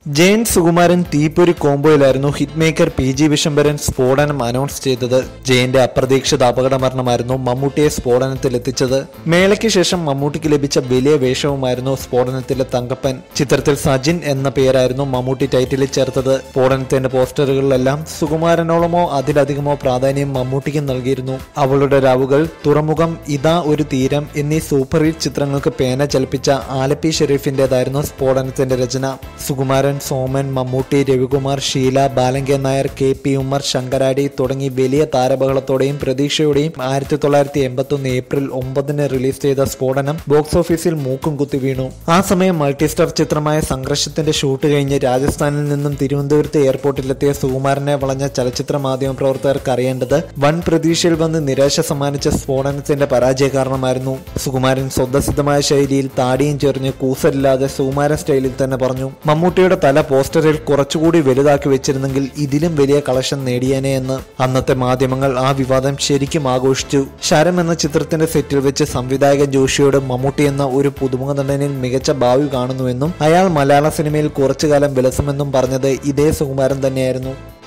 ജയൻ സുകുമാരൻ തീപ്പൊരി കോംബോയിലായിരുന്നു hit maker P G Vishwambharan Sphodanam announce ചെയ്തത് ജയന്റെ അപ്രതീക്ഷിത അപകട മരണമായിരുന്നു മമ്മൂട്ടിയെ സ്ഫോടനത്തിലെത്തിച്ചത് മേളയ്ക്ക് ശേഷം മമ്മൂട്ടിക്ക് ലഭിച്ച വലിയ വേഷവുമായിരുന്നു സ്ഫോടനത്തിലെ തങ്കപ്പൻ ചിത്രത്തിൽ സജിൻ എന്ന പേരായിരുന്നു മമ്മൂട്ടി ടൈറ്റിലിൽ ചേർത്തത് സ്ഫോടനത്തിന്റെ പോസ്റ്ററുകളിലെല്ലാം സുകുമാരനോളമോ അതിലധികമോ പ്രാധാന്യം മമ്മൂട്ടിക്ക് നൽകിയിരുന്നു അവളുടെ രാവുകൾ തുറമുഖം ഇതാ ഒരു തീരം എന്നീ സൂപ്പർ ഹിറ്റ് ചിത്രങ്ങൾക്ക് പേന ചലിപ്പിച്ച ആലപ്പി ഷെരീഫിന്റേതായിരുന്നു സ്ഫോടനത്തിന്റെ രചന സുകുമാരൻ സോമൻ മമ്മൂട്ടി രവികുമാർ ഷീല ബാലങ്കൻ നായർ കെ പി ഉമ്മർ ശങ്കരാടി തുടങ്ങി വലിയ താരബഹളത്തോടെയും പ്രതീക്ഷയോടെയും ആയിരത്തി തൊള്ളായിരത്തി എൺപത്തൊന്ന് ഏപ്രിൽ ഒമ്പതിന് റിലീസ് ചെയ്ത സ്ഫോടനം ബോക്സ് ഓഫീസിൽ മൂക്കും കുത്തി വീണു ആ സമയം മൾട്ടിസ്റ്റാർ ചിത്രമായ സംഘർഷത്തിന്റെ ഷൂട്ട് കഴിഞ്ഞ് രാജസ്ഥാനിൽ നിന്നും തിരുവനന്തപുരത്ത് എയർപോർട്ടിലെത്തിയ സുകുമാരനെ വളഞ്ഞ ചലച്ചിത്ര മാധ്യമ പ്രവർത്തകർക്ക് അറിയേണ്ടത് വൻ പ്രതീക്ഷയിൽ വന്ന് നിരാശ സമ്മാനിച്ച സ്ഫോടനത്തിന്റെ പരാജയ കാരണമായിരുന്നു സുകുമാരൻ സ്വതസിദ്ധമായ ശൈലിയിൽ താടിയും ചെറിഞ്ഞ് കൂസലില്ലാതെ സുകുമാരൻ സ്റ്റൈലിൽ തന്നെ പറഞ്ഞു മമ്മൂട്ടിയുടെ തല പോസ്റ്ററിൽ കുറച്ചുകൂടി വലുതാക്കി വെച്ചിരുന്നെങ്കിൽ ഇതിലും വലിയ കളക്ഷൻ നേടിയേനെ എന്ന് അന്നത്തെ മാധ്യമങ്ങൾ ആ വിവാദം ശരിക്കും ആഘോഷിച്ചു ശരം എന്ന ചിത്രത്തിന്റെ സെറ്റിൽ വെച്ച് സംവിധായകൻ ജോഷിയോട് മമ്മൂട്ടി എന്ന ഒരു പുതുമുഖ നടനിൽ മികച്ച ഭാവി കാണുന്നുവെന്നും അയാൾ മലയാള സിനിമയിൽ കുറച്ചു കാലം വിലസുമെന്നും പറഞ്ഞത് ഇതേ സുകുമാരൻ തന്നെയായിരുന്നു